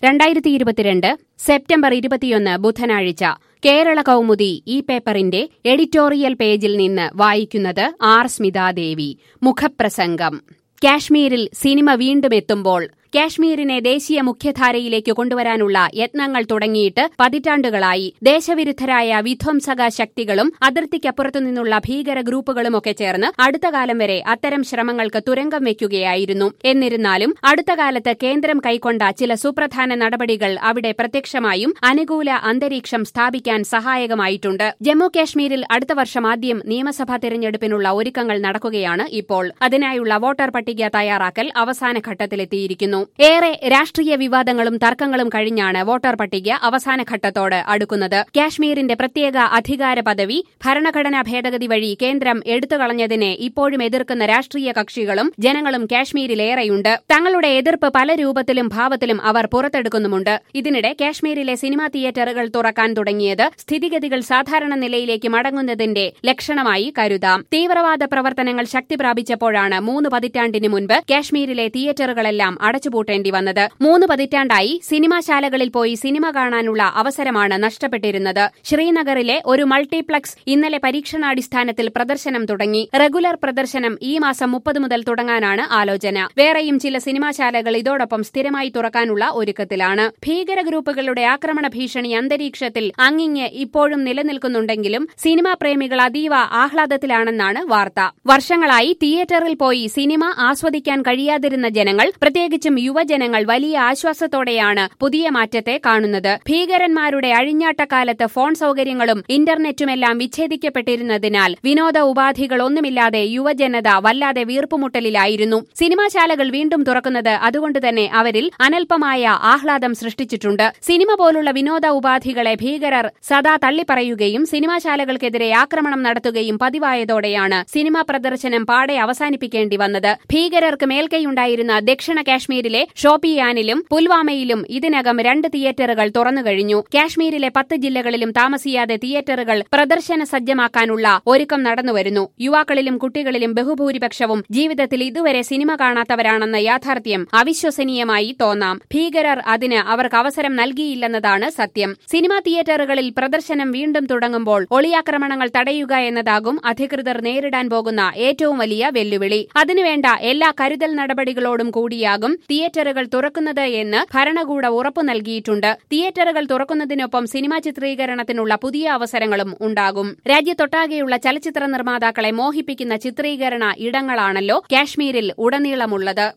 രണ്ടായിരത്തി ഇരുപത്തിരണ്ട് സെപ്റ്റംബർ ഇരുപത്തിയൊന്ന് ബുധനാഴ്ച കേരള കൗമുദി ഈ പേപ്പറിന്റെ എഡിറ്റോറിയൽ പേജിൽ നിന്ന് വായിക്കുന്നത് ആർ സ്മിതാദേവി മുഖപ്രസംഗം കാശ്മീരിൽ സിനിമ വീണ്ടും എത്തുമ്പോൾ കാശ്മീരിനെ ദേശീയ മുഖ്യധാരയിലേക്ക് കൊണ്ടുവരാനുള്ള യത്നങ്ങൾ തുടങ്ങിയിട്ട് പതിറ്റാണ്ടുകളായി ദേശവിരുദ്ധരായ വിധ്വംസക ശക്തികളും അതിർത്തിക്കപ്പുറത്തു നിന്നുള്ള ഭീകര ഗ്രൂപ്പുകളുമൊക്കെ ചേർന്ന് അടുത്ത കാലം വരെ അത്തരം ശ്രമങ്ങൾക്ക് തുരങ്കം വയ്ക്കുകയായിരുന്നു എന്നിരുന്നാലും അടുത്ത കാലത്ത് കേന്ദ്രം കൈക്കൊണ്ട ചില സുപ്രധാന നടപടികൾ അവിടെ പ്രത്യക്ഷമായും അനുകൂല അന്തരീക്ഷം സ്ഥാപിക്കാൻ സഹായകമായിട്ടുണ്ട് ജമ്മു കാശ്മീരിൽ അടുത്ത വർഷം ആദ്യം നിയമസഭാ തെരഞ്ഞെടുപ്പിനുള്ള ഒരുക്കങ്ങൾ നടക്കുകയാണ് ഇപ്പോൾ അതിനായുള്ള വോട്ടർ പട്ടിക തയ്യാറാക്കൽ അവസാന ഘട്ടത്തിലെത്തിയിരിക്കുന്നു ഏറെ രാഷ്ട്രീയ വിവാദങ്ങളും തർക്കങ്ങളും കഴിഞ്ഞാണ് വോട്ടർ പട്ടിക അവസാന ഘട്ടത്തോട് അടുക്കുന്നത് കാശ്മീരിന്റെ പ്രത്യേക അധികാര പദവി ഭരണഘടനാ ഭേദഗതി വഴി കേന്ദ്രം എടുത്തുകളഞ്ഞതിനെ ഇപ്പോഴും എതിർക്കുന്ന രാഷ്ട്രീയ കക്ഷികളും ജനങ്ങളും കാശ്മീരിലേറെയുണ്ട് തങ്ങളുടെ എതിർപ്പ് പല രൂപത്തിലും ഭാവത്തിലും അവർ പുറത്തെടുക്കുന്നുമുണ്ട് ഇതിനിടെ കാശ്മീരിലെ സിനിമാ തിയേറ്ററുകൾ തുറക്കാൻ തുടങ്ങിയത് സ്ഥിതിഗതികൾ സാധാരണ നിലയിലേക്ക് മടങ്ങുന്നതിന്റെ ലക്ഷണമായി കരുതാം തീവ്രവാദ പ്രവർത്തനങ്ങൾ ശക്തി പ്രാപിച്ചപ്പോഴാണ് മൂന്ന് പതിറ്റാണ്ടിന് മുൻപ് കാശ്മീരിലെ തിയേറ്ററുകളെല്ലാം അടച്ചുപൂട്ടേണ്ടി വന്നത് മൂന്ന് പതിറ്റാണ്ടായി സിനിമാശാലകളിൽ പോയി സിനിമ കാണാനുള്ള അവസരമാണ് നഷ്ടപ്പെട്ടിരുന്നത് ശ്രീനഗറിലെ ഒരു മൾട്ടിപ്ലക്സ് ഇന്നലെ പരീക്ഷണാടിസ്ഥാനത്തിൽ പ്രദർശനം തുടങ്ങി റെഗുലർ പ്രദർശനം ഈ മാസം മുപ്പത് മുതൽ തുടങ്ങാനാണ് ആലോചന വേറെയും ചില സിനിമാശാലകൾ ഇതോടൊപ്പം സ്ഥിരമായി തുറക്കാനുള്ള ഒരുക്കത്തിലാണ് ഭീകര ഗ്രൂപ്പുകളുടെ ആക്രമണ ഭീഷണി അന്തരീക്ഷത്തിൽ അങ്ങിങ്ങ് ഇപ്പോഴും നിലനിൽക്കുന്നുണ്ടെങ്കിലും സിനിമാ പ്രേമികൾ അതീവ ആഹ്ലാദത്തിലാണെന്നാണ് വാർത്ത വർഷങ്ങളായി തിയേറ്ററിൽ പോയി സിനിമ ആസ്വദിക്കാൻ കഴിയാതിരുന്ന ജനങ്ങൾ പ്രത്യേകിച്ചും യുവജനങ്ങൾ വലിയ ആശ്വാസത്തോടെയാണ് പുതിയ മാറ്റത്തെ കാണുന്നത് ഭീകരന്മാരുടെ അഴിഞ്ഞാട്ടക്കാലത്ത് ഫോൺ സൌകര്യങ്ങളും ഇന്റർനെറ്റുമെല്ലാം വിച്ഛേദിക്കപ്പെട്ടിരുന്നതിനാൽ വിനോദ ഉപാധികളൊന്നുമില്ലാതെ യുവജനത വല്ലാതെ വീർപ്പുമുട്ടലിലായിരുന്നു സിനിമാശാലകൾ വീണ്ടും തുറക്കുന്നത് അതുകൊണ്ടുതന്നെ അവരിൽ അനൽപമായ ആഹ്ലാദം സൃഷ്ടിച്ചിട്ടുണ്ട് സിനിമ പോലുള്ള വിനോദ ഉപാധികളെ ഭീകരർ സദാ തള്ളിപ്പറയുകയും സിനിമാശാലകൾക്കെതിരെ ആക്രമണം നടത്തുകയും പതിവായതോടെയാണ് സിനിമാ പ്രദർശനം പാടെ അവസാനിപ്പിക്കേണ്ടി വന്നത് ഭീകരർക്ക് മേൽക്കൈയുണ്ടായിരുന്ന ദക്ഷിണ കാശ്മീരിലെ ഷോപ്പിയാനിലും പുൽവാമയിലും ഇതിനകം രണ്ട് തിയേറ്ററുകൾ തുറന്നുകഴിഞ്ഞു കാശ്മീരിലെ പത്ത് ജില്ലകളിലും താമസിയാതെ തിയേറ്ററുകൾ പ്രദർശന സജ്ജമാക്കാനുള്ള ഒരുക്കം നടന്നുവരുന്നു യുവാക്കളിലും കുട്ടികളിലും ബഹുഭൂരിപക്ഷവും ജീവിതത്തിൽ ഇതുവരെ സിനിമ കാണാത്തവരാണെന്ന യാഥാർത്ഥ്യം അവിശ്വസനീയമായി തോന്നാം ഭീകരർ അതിന് അവർക്ക് അവസരം നൽകിയില്ലെന്നതാണ് സത്യം സിനിമാ തിയേറ്ററുകളിൽ പ്രദർശനം വീണ്ടും തുടങ്ങുമ്പോൾ ഒളിയാക്രമണങ്ങൾ തടയുക എന്നതാകും അധികൃതർ നേരിടാൻ പോകുന്ന ഏറ്റവും വലിയ വെല്ലുവിളി അതിനുവേണ്ട എല്ലാ കരുതൽ നടപടികളോടും കൂടിയാകും തിയേറ്ററുകൾ തുറക്കുന്നത് എന്ന് ഭരണകൂടം ഉറപ്പു നൽകിയിട്ടുണ്ട് തിയേറ്ററുകൾ തുറക്കുന്നതിനൊപ്പം സിനിമാ ചിത്രീകരണത്തിനുള്ള പുതിയ അവസരങ്ങളും ഉണ്ടാകും രാജ്യത്തൊട്ടാകെയുള്ള ചലച്ചിത്ര നിർമ്മാതാക്കളെ മോഹിപ്പിക്കുന്ന ചിത്രീകരണ ഇടങ്ങളാണല്ലോ കാശ്മീരിൽ ഉടനീളമുള്ളത്